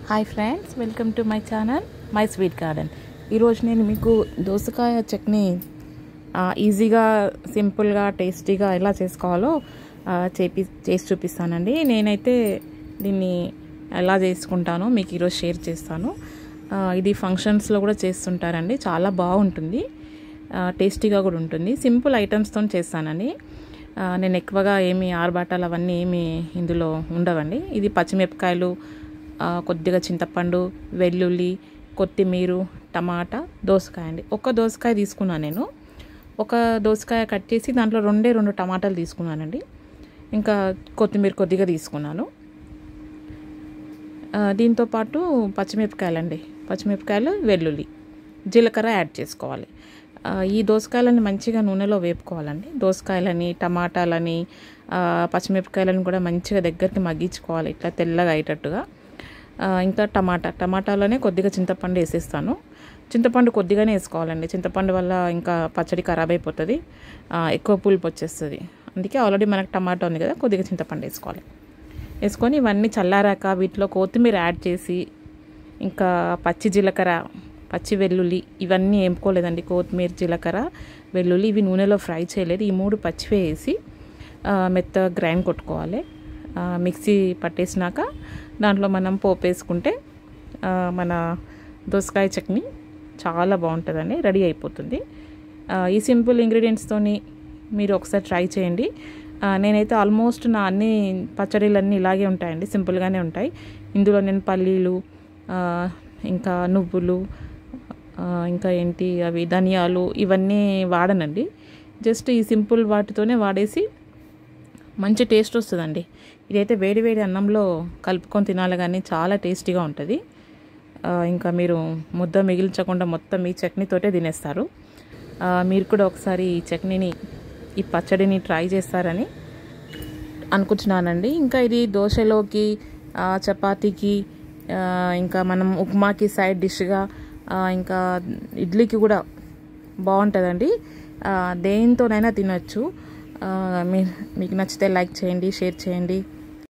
hi friends welcome to my channel my sweet garden ఈరోజు నేను మీకు దోసకాయ చట్నీ ఆ, ఈజీగా సింపుల్గా టేస్టీగా ఎలా చేసుకోవాలో ఆ, చేపి చేసి చూపిస్తానండి నేనైతే దీన్ని ఎలా చేసుకుంటానో మీకు ఈరోజు షేర్ చేస్తాను ఆ, ఇది ఫంక్షన్స్లో కూడా చేస్తుంటారండి చాలా బాగుంటుంది ఆ, టేస్టీగా కూడా ఉంటుంది సింపుల్ ఐటమ్స్తో చేస్తానండి ఆ, నేను ఎక్కువగా ఏమి ఆరుబాటాలు అవన్నీ ఏమి ఇందులో ఉండవండి ఇది పచ్చిమిరపకాయలు ఆ, కొద్దిగా చింతపండు వెల్లుల్లి కొత్తిమీర టమాటా దోసకాయ అండి ఒక దోసకాయ తీసుకున్నాను నేను ఒక దోసకాయ కట్ చేసి దాంట్లో రెండే రెండు టమాటాలు తీసుకున్నానండి ఇంకా కొత్తిమీర కొద్దిగా తీసుకున్నాను ఆ, దీంతో పాటు పచ్చిమిరపకాయలండి పచ్చిమిరపకాయలు వెల్లుల్లి జీలకర్ర యాడ్ చేసుకోవాలి ఆ, ఈ దోసకాయలని మంచిగా నూనెలో వేపుకోవాలండి దోసకాయలని టమాటాలని ఆ, పచ్చిమిరపకాయలను కూడా మంచిగా దగ్గరికి మగ్గించుకోవాలి ఇట్లా తెల్లగా అయ్యేటట్టుగా ఆ, ఇంకా టమాటా టమాటాలోనే కొద్దిగా చింతపండు వేసేస్తాను చింతపండు కొద్దిగానే వేసుకోవాలండి చింతపండు వల్ల ఇంకా పచ్చడి ఖరాబ్ అయిపోతుంది ఆ, ఎక్కువ పులుపు వచ్చేస్తుంది అందుకే ఆల్రెడీ మనకు టమాటా ఉంది కదా కొద్దిగా చింతపండు వేసుకోవాలి వేసుకొని ఇవన్నీ చల్లారాక వీటిలో కొత్తిమీర యాడ్ చేసి ఇంకా పచ్చి జీలకర్ర పచ్చి వెల్లుల్లి ఇవన్నీ వేపుకోలేదండి కొత్తిమీర జీలకర్ర వెల్లుల్లి ఇవి నూనెలో ఫ్రై చేయలేదు ఈ మూడు పచ్చివే వేసి ఆ, మెత్తగా గ్రైండ్ కొట్టుకోవాలి ఆ, మిక్సీ పట్టేసినాక దాంట్లో మనం పోపు వేసుకుంటే ఆ, మన దోసకాయ చట్నీ చాలా బాగుంటుందండి రెడీ అయిపోతుంది ఆ, ఈ సింపుల్ ఇంగ్రీడియంట్స్తోని మీరు ఒకసారి ట్రై చేయండి ఆ, నేనైతే ఆల్మోస్ట్ నా అన్ని పచ్చడిలన్నీ ఇలాగే ఉంటాయండి సింపుల్గానే ఉంటాయి ఇందులో నేను పల్లీలు ఆ, ఇంకా నువ్వులు ఆ, ఇంకా ఏంటి అవి ధనియాలు ఇవన్నీ వాడనండి జస్ట్ ఈ సింపుల్ వాటితోనే వాడేసి మంచి టేస్ట్ వస్తుందండి ఇదైతే వేడి వేడి అన్నంలో కలుపుకొని తినాలి కానీ చాలా టేస్టీగా ఉంటుంది ఆ, ఇంకా మీరు ముద్ద మిగిల్చకుండా మొత్తం ఈ చట్నీతోటే తినేస్తారు ఆ, మీరు కూడా ఒకసారి ఈ చట్నీని ఈ పచ్చడిని ట్రై చేస్తారని అనుకుంటున్నానండి ఇంకా ఇది దోశలోకి ఆ, చపాతీకి ఆ, ఇంకా మనం ఉప్మాకి సైడ్ డిష్గా ఆ, ఇంకా ఇడ్లీకి కూడా బాగుంటుందండి ఆ, దేనితోనైనా తినొచ్చు ఆ, మీ మీకు నచ్చితే లైక్ చేయండి షేర్ చేయండి